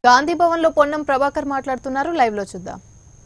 గాంధీ భవన్ లో పొన్నం ప్రభాకర్ మాట్లాడుతున్నారు లైవ్ లో చూద్దాం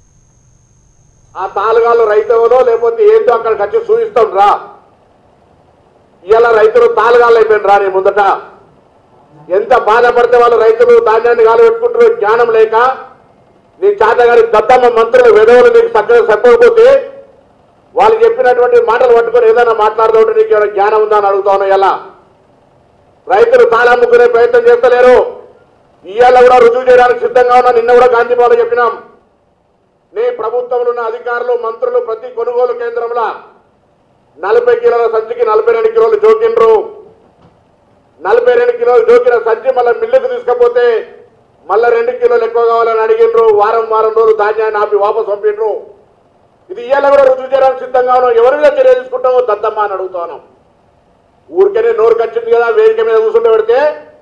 ఆ తాలుగాలు రైతులో లేకపోతే ఏంటో అక్కడికి వచ్చి చూపిస్తాం రా ఇవాళ రైతులు తాలుగాలు అయిపోయిన రా నీ ముందట ఎంత బాధపడితే వాళ్ళు రైతులు ధాన్యాన్ని గాలి పెట్టుకుంటారు జ్ఞానం లేక నీ చాతగారి దత్తమ్మ మంత్రులు విధవులు నీకు చక్కగా చెప్పకపోతే వాళ్ళు చెప్పినటువంటి మాటలు పట్టుకొని ఏదైనా మాట్లాడుతూ నీకు ఏమైనా జ్ఞానం ఉందా అని అడుగుతాను ఎలా రైతులు తాళమ్ముకునే ప్రయత్నం చేస్తలేరు ఇవాళ కూడా రుజువు చేయడానికి సిద్ధంగా ఉన్నా నిన్న కూడా గాంధీ భవన్ చెప్పినాం నీ ప్రభుత్వంలో ఉన్న అధికారులు మంత్రులు ప్రతి కొనుగోలు కేంద్రంలో నలభై కిలోల సంచికి నలభై రెండు కిలోలు జోకిండ్రు నలభై రెండు కిలోలు జోకిన సంచి మళ్ళీ మిల్లుకు తీసుకపోతే మళ్ళీ రెండు కిలోలు ఎక్కువ కావాలని అడిగిండ్రు వారం వారం రోజులు ధాన్యాన్ని ఆపి వాపసు పంపిండ్రు ఇది ఇవాళ కూడా రుజువు చేయడానికి సిద్ధంగా ఉన్నాం ఎవరి మీద చర్య తీసుకుంటామో దద్దమ్మ అని అడుగుతాను ఊరికనే నోరు కచ్చింది కదా వేదిక మీద కూర్చుంటే పెడితే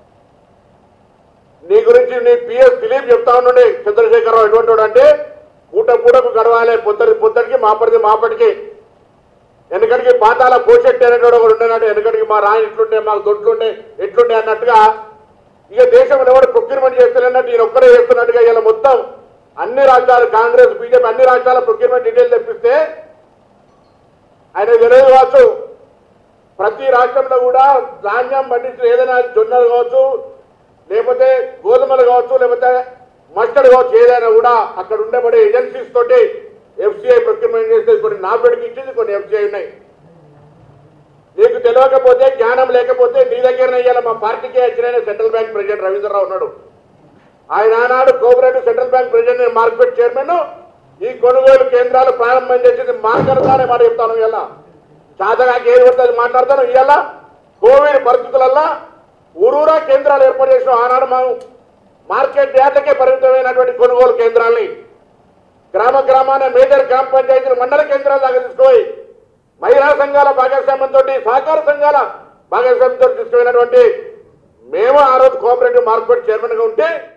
నీ గురించి నీ పిఎస్ దిలీప్ చెప్తా ఉండండి చంద్రశేఖరరావు ఎటువంటి వాడు అంటే పూట పూటకు గడవాలి పొద్దుటి పొద్దుటికి మాపడిది మాపటికి వెనకడికి పాతాల పోషెట్టి అనేటువంటి ఒకడు ఉండేనట్టు వెనకడికి మా రాయి ఇట్లుండే మాకు దొడ్లుండే ఎట్లుండే అన్నట్టుగా ఇక దేశంలో ఎవరు ప్రొక్యూర్మెంట్ చేస్తున్నట్టు ఈయన ఒక్కరే చేస్తున్నట్టుగా ఇలా మొత్తం అన్ని రాష్ట్రాలు కాంగ్రెస్ బీజేపీ అన్ని రాష్ట్రాల ప్రొక్యూర్మెంట్ డీటెయిల్ తెప్పిస్తే ఆయన తెలియదు కావచ్చు ప్రతి రాష్ట్రంలో కూడా ధాన్యం పండించిన ఏదైనా జొన్నలు కావచ్చు లేకపోతే గోధుమలు కావచ్చు లేకపోతే మస్టర్డ్ కావచ్చు ఏదైనా కూడా అక్కడ ఉండబడే ఏజెన్సీస్ తోటి ఎఫ్సిఐ ప్రొక్యూర్మెంట్ చేస్తే కొన్ని నాబెడ్కి ఇచ్చింది కొన్ని ఎఫ్సిఐ ఉన్నాయి నీకు తెలియకపోతే జ్ఞానం లేకపోతే నీ దగ్గరనే ఇవాళ మా పార్టీకే వచ్చిన సెంట్రల్ బ్యాంక్ ప్రెసిడెంట్ రవీంద్రరావు ఉన్నాడు ఆయన ఆనాడు cooperative central bank president market chairman ఈ కొనుగోలు కేంద్రాలు ప్రారంభం చేసింది మార్గరతానే మాట చెప్తాను ఇలా చాతగాకి ఏది పడితే అది మాట్లాడతాను ఇవాళ కోవిడ్ పరిస్థితులల్లో ఊరూరా కేంద్రాలు ఏర్పాటు చేసిన ఆనాడు మనం మార్కెట్ యార్డ్లకే పరిమితమైనటువంటి కొనుగోలు కేంద్రాల్ని గ్రామ గ్రామాన మేజర్ గ్రామ పంచాయతీలు మండల కేంద్రాల దాకా తీసుకుపోయి మహిళా సంఘాల భాగస్వామ్యంతో సహకార సంఘాల భాగస్వామ్యంతో తీసుకుపోయినటువంటి మేము ఆ రోజు కోఆపరేటివ్ మార్కెట్ చైర్మన్ గా ఉంటే